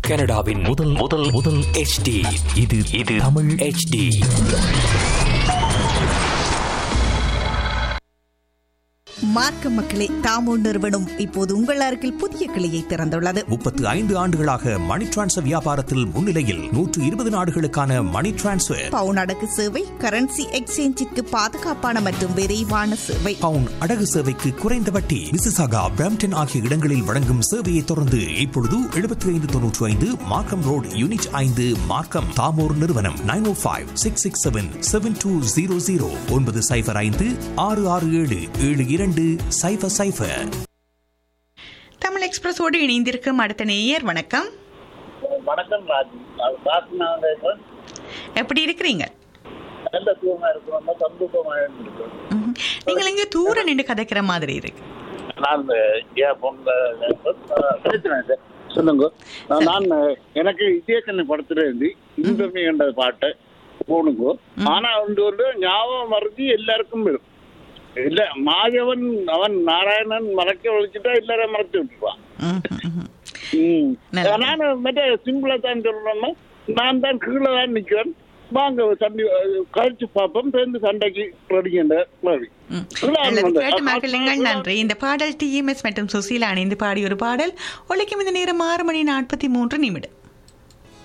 கனடாவின் முதல் முதல் முதல் HD இது இது தமிழ் HD மார்க்க மக்களே தாமோ நிறுவனம் இப்போது உங்கள் அருகில் புதிய கிளையை திறந்துள்ளது முப்பத்து ஐந்து ஆண்டுகளாக மணி டிரான்ஸ்ஃபர் வியாபாரத்தில் முன்னிலையில் நூற்று இருபது நாடுகளுக்கான மணி டிரான்ஸ்ஃபர் பவுன் அடகு சேவை கரன்சி எக்ஸ்சேஞ்சிற்கு பாதுகாப்பான மற்றும் விரைவான சேவை பவுன் அடகு சேவைக்கு குறைந்த வட்டி மிசிசாகா பிராம்டன் ஆகிய இடங்களில் வழங்கும் சேவையை தொடர்ந்து இப்பொழுது எழுபத்தி ஐந்து தொன்னூற்று ஐந்து மார்க்கம் ரோடு யூனிட் ஐந்து மார்க்கம் தாமோர் நிறுவனம் nine O five six six seven seven two zero zero ஒன்பது சைஃபர் ஐந்து ஆறு ஆறு ஏழு ஏழு இரண்டு சைஃபர் சைஃபர் தமிழ் எக்ஸ்பிரஸோடு இணைந்திருக்கும் அடுத்த நேயர் வணக்கம் வணக்கம் ராஜ் அது காசுனாங்க எப்படி இருக்கிறீங்க நல்ல தூரமா இருக்கிறோம் சந்தோஷமா இருக்கிறோம் ம்ஹும். நீங்கள் எங்க தூர நின்று கதைக்கிற மாதிரி இருக்கு நான் ஏன் பொங்க பிரச்சனை இல்லை சொல்லுங்க நான் நான் எனக்கு இதயக்கண்ணு படத்துல இருந்து இன்பமே என்ற பாட்டை போனுங்க ஆனா வந்து வந்து ஞாபகம் மறதி எல்லாருக்கும் வரும் இல்ல மாயவன் அவன் நாராயணன் மறக்க ஒழிச்சுட்டா எல்லாரும் மறந்து விட்டுருவான் ம்ஹும், ம்ஹும். ம். நல்லது. நான் மற்ற சிம்பிளா தான் சொல்றேன்னா நான் தான் கீழே தான் நிக்கிறேன் வாங்க சண்டை கழிச்சு பார்ப்போம் சேர்ந்து சண்டைக்கு ரெடிக்கின்ற கிளவி ம். நல்லது கேட்டு மகிழுங்கள் நன்றி இந்த பாடல் டிஎம்எஸ் மற்றும் சுசீலா இணைந்து பாடிய ஒரு பாடல் ஒழிக்கும் இந்த நேரம் ஆறு மணி நாற்பத்தி மூன்று நிமிடம்